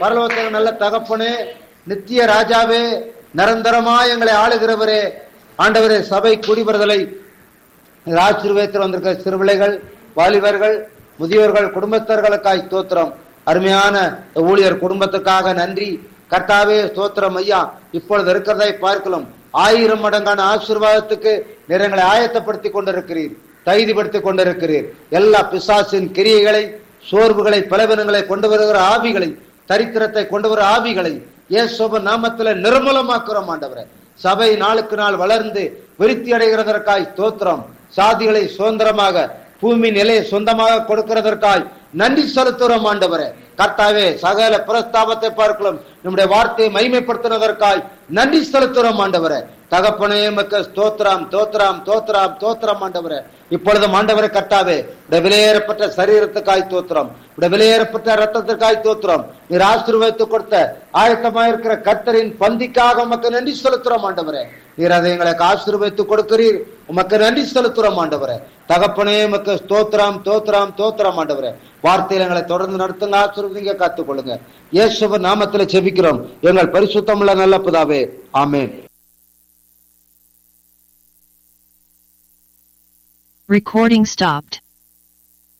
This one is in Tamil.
பரலோகத்தில் நல்ல தகப்பனே நித்திய ராஜாவே நிரந்தரமா எங்களை ஆளுகிறவரே ஆண்டவரே சபை குடிவருதலை ஆசீர்வாதத்தில் வந்திருக்கிற சிறுபிள்ளைகள் வாலிபர்கள் முதியோர்கள் குடும்பஸ்தர்களுக்காய் ஸ்தோத்திரம் அருமையான ஊழியர் குடும்பத்துக்காக நன்றி கர்த்தாவே ஸ்தோத்திரம் ஐயா இப்பொழுது இருக்கிறதை பார்க்கலாம் ஆயிரம் மடங்கான ஆசீர்வாதத்துக்கு நிறங்களை ஆயத்தப்படுத்தி கொண்டிருக்கிறீர் தைரியப்படுத்தி கொண்டிருக்கிறீர் எல்லா பிசாசின் கிரியைகளை சோர்வுகளை பலவீனங்களை கொண்டு வருகிற ஆவிகளை தரித்திரத்தை கொண்டு வர ஆவிகளை இயேசுப நாமத்துல நிர்மூலமாக்குறோம் ஆண்டவரே சபை நாளுக்கு நாள் வளர்ந்து விருத்தி அடைகிறதற்காய் ஸ்தோத்திரம் சாதிகளை சுதந்திரமாக பூமி நிலையை சொந்தமாக கொடுக்கிறதற்காய் நன்றி செலுத்துகிறோம் ஆண்டவரே கர்த்தாவே சகல பிரஸ்தாபத்தை பார்க்கலாம் நம்முடைய வார்த்தையை மைமைப்படுத்தினதற்காய் நன்றி செலுத்துகிறோம் ஆண்டவரே தகப்பனே மக்க ஸ்தோத்திரம் தோத்திரம் தோத்திரம் தோத்திரம் ஆண்டவரே இப்பொழுது ஆண்டவரை கர்த்தாவே உடைய விலையேறப்பட்ட சரீரத்துக்காய் தோத்திரம் உடைய விலையேறப்பட்ட ரத்தத்திற்காய் தோத்திரம் நீர் ஆசீர்வதித்து கொடுத்த ஆயத்தமாயிருக்கிற கர்த்தரின் பந்திக்காக உமக்கு நன்றி செலுத்துறோம் ஆண்டவரே நீர் அதை எங்களுக்கு ஆசீர்வதித்து கொடுக்கிறீர் உமக்கு நன்றி செலுத்துறோம் ஆண்டவரே தகப்பனே உமக்கு ஸ்தோத்திரம் தோத்திரம் தோத்திரம் ஆண்டவரே வார்த்தையில் எங்களை தொடர்ந்து நடத்துங்க ஆசீர்வதிங்க காத்துக் கொள்ளுங்க இயேசுவ நாமத்துல செபிக்கிறோம் எங்கள் பரிசுத்தமுள்ள நல்ல பிதாவே ஆமென் Recording stopped.